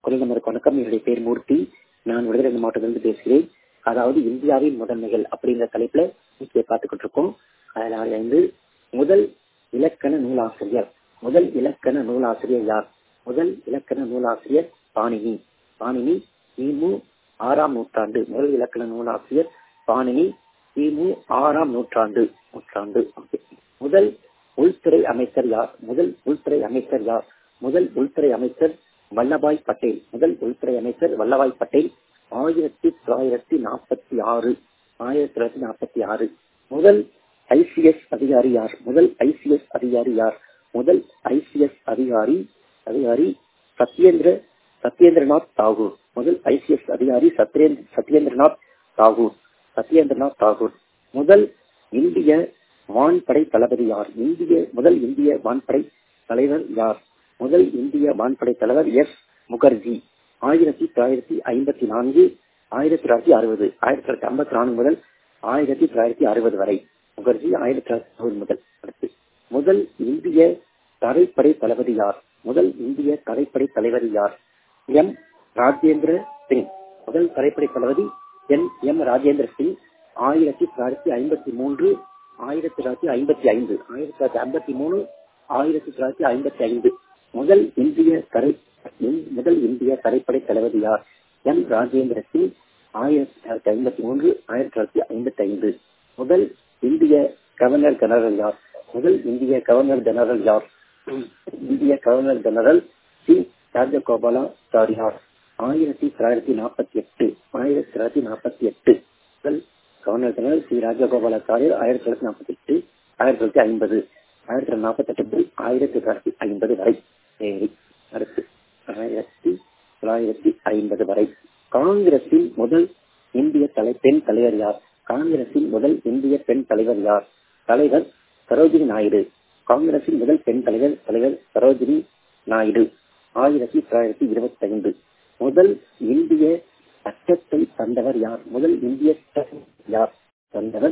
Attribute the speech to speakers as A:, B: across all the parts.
A: குரல் நம்பருக்கு வணக்கம் என்னுடைய பேர் மூர்த்தி நான் விடுதலை மாவட்டத்திலிருந்து பேசுகிறேன் அதாவது இந்தியாவின் முதன்மைகள் அப்படிங்கிற தலைப்புல இன்னைக்கு பார்த்துக்கிட்டு இருக்கோம் அதுல வந்து முதல் இலக்கண நூலாசிரியர் முதல் இலக்கண நூலாசிரியர் யார் முதல் இலக்கண நூலாசிரியர் பாணினி பாணினி கிமு ஆறாம் நூற்றாண்டு முதல் இலக்கண நூலாசிரியர் பாணினி கிமு ஆறாம் நூற்றாண்டு நூற்றாண்டு முதல் உள்துறை அமைச்சர் யார் முதல் உள்துறை அமைச்சர் யார் முதல் உள்துறை அமைச்சர் வல்லபாய் பட்டேல் முதல் உள்துறை அமைச்சர் வல்லபாய் பட்டேல் ஆயிரத்தி தொள்ளாயிரத்தி நாற்பத்தி ஆறு ஆயிரத்தி தொள்ளாயிரத்தி நாற்பத்தி ஆறு முதல் ஐசிஎஸ் அதிகாரி யார் முதல் ஐசிஎஸ் அதிகாரி யார் முதல் ஐசிஎஸ் அதிகாரி அதிகாரி சத்யேந்திர சத்யேந்திரநாத் தாகூர் முதல் ஐசிஎஸ் அதிகாரி சத்யேந்திர சத்யேந்திரநாத் தாகூர் சத்யேந்திரநாத் தாகூர் முதல் இந்திய வான்படை தளபதி யார் இந்திய முதல் இந்திய வான்படை தலைவர் யார் முதல் இந்திய வான்படை தலைவர் எஸ் முகர்ஜி ஆயிரத்தி தொள்ளாயிரத்தி ஐம்பத்தி நான்கு ஆயிரத்தி தொள்ளாயிரத்தி அறுபது ஆயிரத்தி தொள்ளாயிரத்தி ஐம்பத்தி நான்கு முதல் ஆயிரத்தி தொள்ளாயிரத்தி அறுபது வரை முகர்ஜி ஆயிரத்தி தொள்ளாயிரத்தி அறுபது முதல் அடுத்து முதல் இந்திய தரைப்படை தளபதி யார் முதல் இந்திய தரைப்படை தலைவர் யார் எம் ராஜேந்திர சிங் முதல் தரைப்படை தளபதி என் எம் ராஜேந்திர சிங் ஆயிரத்தி தொள்ளாயிரத்தி ஐம்பத்தி மூன்று ஆயிரத்தி தொள்ளாயிரத்தி ஐம்பத்தி ஐந்து ஆயிரத்தி தொள்ளாயிரத்தி ஐம்பத்தி மூணு ஆயிரத்தி தொள்ளாயிரத்தி ஐம்பத்தி ஐந்து முதல் இந்திய தரை முதல் இந்திய தரைப்படை தளபதி யார் எம் ராஜேந்திர சிங் ஆயிரத்தி தொள்ளாயிரத்தி ஐம்பத்தி மூன்று ஆயிரத்தி தொள்ளாயிரத்தி ஐம்பத்தி ஐந்து முதல் இந்திய கவர்னர் ஜெனரல் யார் முதல் இந்திய கவர்னர் ஜெனரல் யார் இந்திய கவர்னர் ஜெனரல் சி ராஜகோபாலாச்சாரியார் ஆயிரத்தி தொள்ளாயிரத்தி நாற்பத்தி எட்டு ஆயிரத்தி தொள்ளாயிரத்தி நாற்பத்தி எட்டு முதல் கவர்னர் ஜெனரல் சி ராஜகோபாலாச்சாரியர் ஆயிரத்தி தொள்ளாயிரத்தி நாற்பத்தி எட்டு ஆயிரத்தி தொள்ளாயிரத்தி ஐம்பது ஆயிரத்தி தொள்ளாயிரத்தி நாற்பத்தி எட்டு ஆயிரத்தி தொள்ளாயிரத்தி ஐம்பது வரை சரி அடுத்து ஆயிரத்தி தொள்ளாயிரத்தி ஐம்பது வரை காங்கிரசின் முதல் இந்திய தலை பெண் தலைவர் யார் காங்கிரசின் முதல் இந்திய பெண் தலைவர் யார் தலைவர் சரோஜினி நாயுடு காங்கிரசின் முதல் பெண் தலைவர் தலைவர் சரோஜினி நாயுடு ஆயிரத்தி தொள்ளாயிரத்தி இருபத்தி ஐந்து முதல் இந்திய சட்டத்தை தந்தவர் யார் முதல் இந்திய யார் தந்தவர்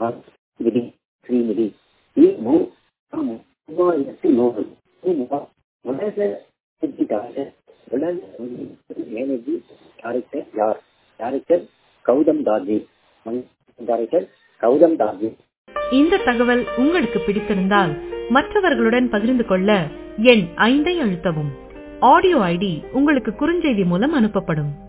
A: விதி ஸ்ரீநிதி மூவாயிரத்தி நூறு உலக உலக மேனேஜிங் டைரக்டர் யார் டைரக்டர் கௌதம் தாஜி டைரக்டர் கௌதம் தாஜி
B: இந்த தகவல் உங்களுக்கு பிடித்திருந்தால் மற்றவர்களுடன் பகிர்ந்து கொள்ள எண் ஐந்தை அழுத்தவும் ஆடியோ ஐடி உங்களுக்கு குறுஞ்செய்தி மூலம் அனுப்பப்படும்